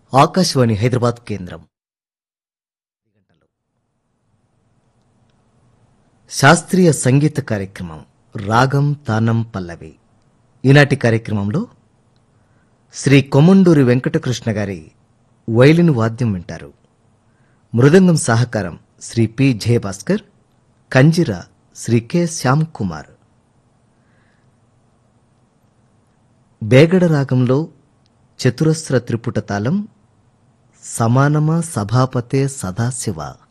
ఆకాశవాణి హైదరాబాద్ కేంద్రం శాస్త్రీయ సంగీత కార్యక్రమం రాగం తానం పల్లవి ఈనాటి కార్యక్రమంలో శ్రీ కొమండూరి వెంకటకృష్ణ గారి వైలిన్ వాద్యం వింటారు మృదంగం సహకారం శ్రీ పి జయభాస్కర్ కంజిర శ్రీ కె శ్యామ్ కుమార్ బేగడ రాగంలో చతురస్ర త్రిపుట తాళం సమానమా సభాపతే సదాశివ